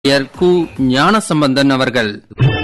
பேராசிரியர் கு ஞானசம்பந்தன் அவர்கள்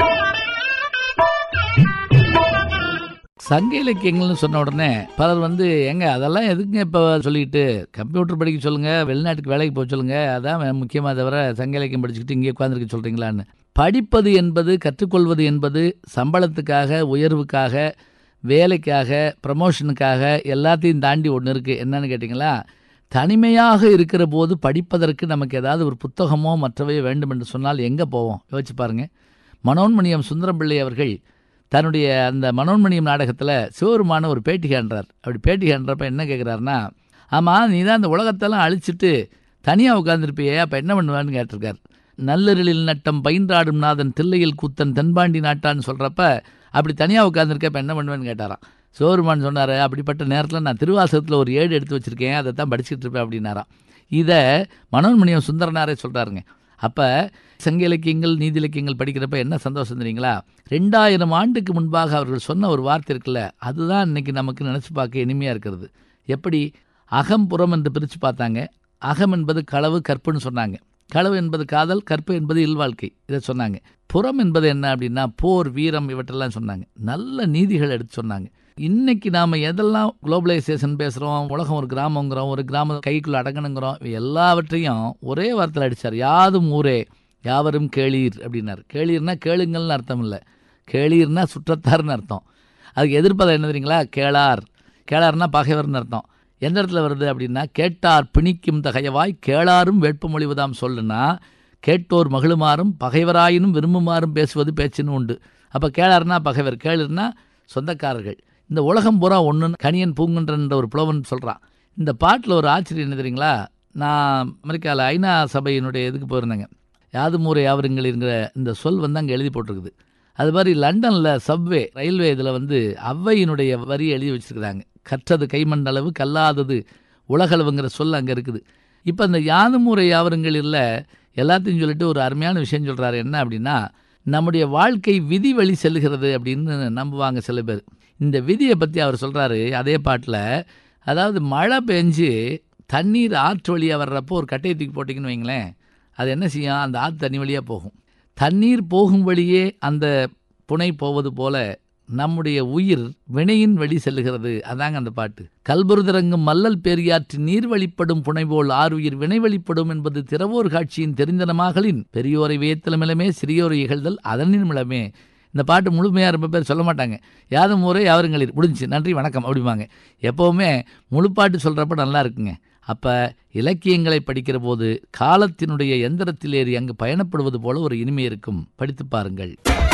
சங்க இலக்கியங்கள்னு சொன்ன உடனே பலர் வந்து எங்க அதெல்லாம் எதுக்குங்க இப்போ சொல்லிட்டு கம்ப்யூட்டர் படிக்க சொல்லுங்க வெளிநாட்டுக்கு வேலைக்கு போக சொல்லுங்க அதான் முக்கியமாக தவிர சங்க இலக்கியம் படிச்சுக்கிட்டு இங்கே உட்காந்துருக்க சொல்றீங்களான்னு படிப்பது என்பது கற்றுக்கொள்வது என்பது சம்பளத்துக்காக உயர்வுக்காக வேலைக்காக ப்ரமோஷனுக்காக எல்லாத்தையும் தாண்டி ஒன்று இருக்குது என்னன்னு கேட்டிங்களா தனிமையாக இருக்கிற போது படிப்பதற்கு நமக்கு ஏதாவது ஒரு புத்தகமோ மற்றவையோ வேண்டும் என்று சொன்னால் எங்கே போவோம் யோசிச்சு பாருங்க மனோன்மணியம் சுந்தரம் பிள்ளை அவர்கள் தன்னுடைய அந்த மனோன்மணியம் நாடகத்தில் சிவருமான ஒரு பேட்டி காண்றார் அப்படி பேட்டி காண்றப்ப என்ன கேட்குறாருன்னா ஆமாம் நீ தான் இந்த உலகத்தெல்லாம் அழிச்சிட்டு தனியாக உட்காந்துருப்பியே அப்போ என்ன பண்ணுவான்னு கேட்டிருக்கார் நல்லிரலில் நட்டம் பயின்றாடும் நாதன் தில்லையில் கூத்தன் தென்பாண்டி நாட்டான்னு சொல்கிறப்ப அப்படி தனியாக உட்காந்துருக்க இப்போ என்ன பண்ணுவேன்னு கேட்டாராம் சிவருமான் சொன்னார் அப்படிப்பட்ட நேரத்தில் நான் திருவாசகத்தில் ஒரு ஏடு எடுத்து வச்சுருக்கேன் அதை தான் படிச்சுட்டு இருப்பேன் அப்படின்னாராம் இதை மனோன்மணியம் சுந்தரனாரே சொல்கிறாருங்க அப்போ சங்க இலக்கியங்கள் நீதி இலக்கியங்கள் படிக்கிறப்ப என்ன சந்தோஷம் தெரியுங்களா ரெண்டாயிரம் ஆண்டுக்கு முன்பாக அவர்கள் சொன்ன ஒரு வார்த்தை இருக்குல்ல அதுதான் இன்னைக்கு நமக்கு நினச்சி பார்க்க இனிமையாக இருக்கிறது எப்படி அகம் புறம் என்று பிரித்து பார்த்தாங்க அகம் என்பது களவு கற்புன்னு சொன்னாங்க களவு என்பது காதல் கற்பு என்பது இல்வாழ்க்கை இதை சொன்னாங்க புறம் என்பது என்ன அப்படின்னா போர் வீரம் இவற்றெல்லாம் சொன்னாங்க நல்ல நீதிகள் எடுத்து சொன்னாங்க இன்னைக்கு நாம் எதெல்லாம் குளோபலைசேஷன் பேசுகிறோம் உலகம் ஒரு கிராமங்கிறோம் ஒரு கிராமம் கைக்குள்ள அடங்கணுங்கிறோம் இவை எல்லாவற்றையும் ஒரே வார்த்தையில் அடித்தார் யாதும் ஊரே யாவரும் கேளீர் அப்படின்னார் கேளீர்னா கேளுங்கள்னு அர்த்தம் இல்லை கேளீர்னா சுற்றத்தார்னு அர்த்தம் அதுக்கு எதிர்ப்பதை என்ன தெரியுங்களா கேளார் கேளார்னா பகைவர்னு அர்த்தம் எந்த இடத்துல வருது அப்படின்னா கேட்டார் பிணிக்கும் தகையவாய் கேளாரும் வேட்புமொழிவதாம் சொல்லுனா கேட்டோர் மகிழுமாறும் பகைவராயினும் விரும்புமாறும் பேசுவது பேச்சுன்னு உண்டு அப்போ கேளார்னா பகைவர் கேளுர்னா சொந்தக்காரர்கள் இந்த உலகம் பூரா ஒன்று கணியன் பூங்குன்றன்ற ஒரு புலவன் சொல்கிறான் இந்த பாட்டில் ஒரு ஆச்சரியம் என்ன தெரியுங்களா நான் அமெரிக்காவில் ஐநா சபையினுடைய இதுக்கு போயிருந்தேங்க யாது மூரை யாவருங்கள்ங்கிற இந்த சொல் வந்து அங்கே எழுதி போட்டிருக்குது அது மாதிரி லண்டனில் சப்வே ரயில்வே இதில் வந்து ஔவையினுடைய வரி எழுதி வச்சுருக்குறாங்க கற்றது கைமண்டளவு கல்லாதது உலகளவுங்கிற சொல் அங்கே இருக்குது இப்போ அந்த யாதுமூரை யாவருங்களில் எல்லாத்தையும் சொல்லிட்டு ஒரு அருமையான விஷயம் சொல்கிறாரு என்ன அப்படின்னா நம்முடைய வாழ்க்கை விதி வழி செல்கிறது அப்படின்னு நம்புவாங்க சில பேர் இந்த விதியை பற்றி அவர் சொல்கிறாரு அதே பாட்டில் அதாவது மழை பெஞ்சு தண்ணீர் ஆற்று வழியாக வர்றப்போ ஒரு கட்டையை தூக்கி போட்டிங்கன்னு வைங்களேன் அது என்ன செய்யும் அந்த ஆற்று தண்ணி வழியாக போகும் தண்ணீர் போகும் வழியே அந்த புனை போவது போல நம்முடைய உயிர் வினையின் வழி செல்லுகிறது அதாங்க அந்த பாட்டு கல்புருதரங்கும் மல்லல் பெரியாற்று நீர் வழிப்படும் புனைபோல் ஆறுயிர் வினை வழிப்படும் என்பது திறவோர் காட்சியின் தெரிந்தனமாகலின் பெரியோரை வேத்தலமிலமே சிறியோரை இகழ்தல் அதனின் மிளமே இந்த பாட்டு முழுமையாக ரொம்ப பேர் சொல்ல மாட்டாங்க யாதும் ஊரே யாவருங்களில் முடிஞ்சு நன்றி வணக்கம் அப்படிம்பாங்க எப்போவுமே முழு பாட்டு சொல்கிறப்ப நல்லா இருக்குங்க அப்போ இலக்கியங்களை படிக்கிற போது காலத்தினுடைய எந்திரத்தில் ஏறி அங்கு பயணப்படுவது போல ஒரு இனிமை இருக்கும் படித்து பாருங்கள்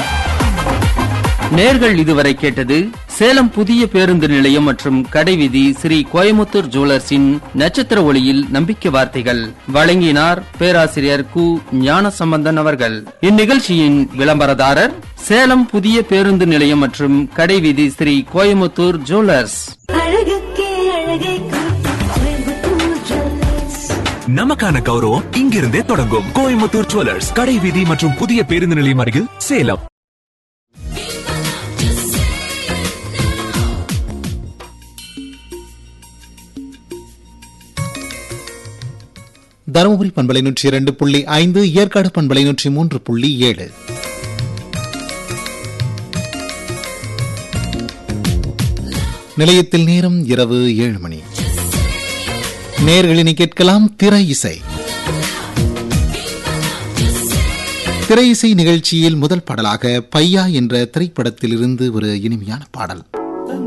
நேர்கள் இதுவரை கேட்டது சேலம் புதிய பேருந்து நிலையம் மற்றும் கடைவீதி ஸ்ரீ கோயமுத்தூர் ஜுவல்லர்ஸின் நட்சத்திர ஒளியில் நம்பிக்கை வார்த்தைகள் வழங்கினார் பேராசிரியர் கு ஞானசம்பந்தன் அவர்கள் இந்நிகழ்ச்சியின் விளம்பரதாரர் சேலம் புதிய பேருந்து நிலையம் மற்றும் கடைவீதி ஸ்ரீ கோயமுத்தூர் ஜுவல்லர்ஸ் அழகுக்கே அழகை கோயம்புத்தூர் ஜுவல்லர்ஸ் நமக்கான கௌரவம் இங்கிருந்தே தொடங்கும் கோயம்புத்தூர் ஜுவல்லர்ஸ் கடை வீதி மற்றும் புதிய பேருந்து நிலையம் அருகில் சேலம் தருமபுரி பண்பலை நூற்றி இரண்டு புள்ளி ஐந்து ஏற்காடு பண்பலை நூற்றி மூன்று புள்ளி ஏழு நிலையத்தில் நேரம் இரவு ஏழு மணி நேர்களினை கேட்கலாம் திரை இசை திரை இசை நிகழ்ச்சியில் முதல் பாடலாக பையா என்ற திரைப்படத்திலிருந்து ஒரு இனிமையான பாடல்